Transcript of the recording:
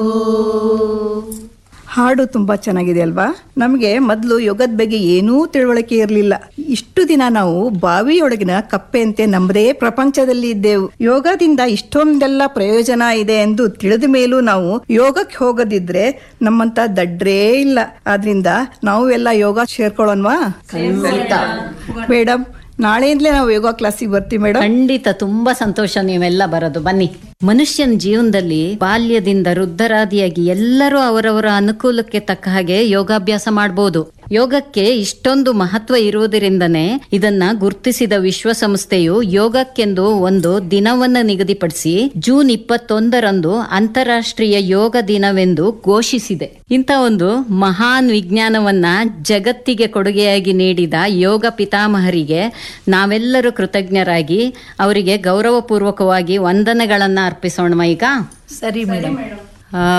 ಹಾಡು ತುಂಬಾ ಚೆನ್ನಾಗಿದೆ ಅಲ್ವಾ ನಮಗೆ ಮೊದಲು ಯೋಗದ ಬಗ್ಗೆ ಏನೂ ತಿಳುವಳಿಕೆ ಇರಲಿಲ್ಲ ಇಷ್ಟು ದಿನ ನಾವು ಬಾವಿಯೊಳಗಿನ ಕಪ್ಪೆಯಂತೆ ನಮ್ಮದೇ ಪ್ರಪಂಚದಲ್ಲಿ ಇದ್ದೆವು ಯೋಗದಿಂದ ಇಷ್ಟೊಂದೆಲ್ಲ ಪ್ರಯೋಜನ ಇದೆ ಎಂದು ತಿಳಿದ ಮೇಲೂ ನಾವು ಯೋಗಕ್ಕೆ ಹೋಗದಿದ್ರೆ ನಮ್ಮಂತ ದಡ್ರೇ ಇಲ್ಲ ಆದ್ರಿಂದ ನಾವು ಎಲ್ಲ ಯೋಗ ಸೇರ್ಕೊಳ್ಳೋಣವಾ ಮೇಡಮ್ ನಾಳೆಯಿಂದಲೇ ನಾವು ಯೋಗ ಕ್ಲಾಸಿಗೆ ಬರ್ತೀವಿ ಮೇಡಮ್ ಖಂಡಿತ ತುಂಬಾ ಸಂತೋಷ ನೀವೆಲ್ಲ ಬರೋದು ಬನ್ನಿ ಮನುಷ್ಯನ ಜೀವನದಲ್ಲಿ ಬಾಲ್ಯದಿಂದ ವೃದ್ಧರಾದಿಯಾಗಿ ಎಲ್ಲರೂ ಅವರವರ ಅನುಕೂಲಕ್ಕೆ ತಕ್ಕ ಹಾಗೆ ಯೋಗಾಭ್ಯಾಸ ಮಾಡಬಹುದು ಯೋಗಕ್ಕೆ ಇಷ್ಟೊಂದು ಮಹತ್ವ ಇರುವುದರಿಂದನೇ ಇದನ್ನ ಗುರುತಿಸಿದ ವಿಶ್ವಸಂಸ್ಥೆಯು ಯೋಗಕ್ಕೆಂದು ಒಂದು ದಿನವನ್ನ ನಿಗದಿಪಡಿಸಿ ಜೂನ್ ಇಪ್ಪತ್ತೊಂದರಂದು ಅಂತಾರಾಷ್ಟ್ರೀಯ ಯೋಗ ದಿನವೆಂದು ಘೋಷಿಸಿದೆ ಇಂಥ ಒಂದು ಮಹಾನ್ ವಿಜ್ಞಾನವನ್ನ ಜಗತ್ತಿಗೆ ಕೊಡುಗೆಯಾಗಿ ನೀಡಿದ ಯೋಗ ಪಿತಾಮಹರಿಗೆ ನಾವೆಲ್ಲರೂ ಕೃತಜ್ಞರಾಗಿ ಅವರಿಗೆ ಗೌರವಪೂರ್ವಕವಾಗಿ ವಂದನೆಗಳನ್ನ ಅರ್ಪಿಸೋಣ ಈಗ ಸರಿ ಮೇಡಮ್ ಆ,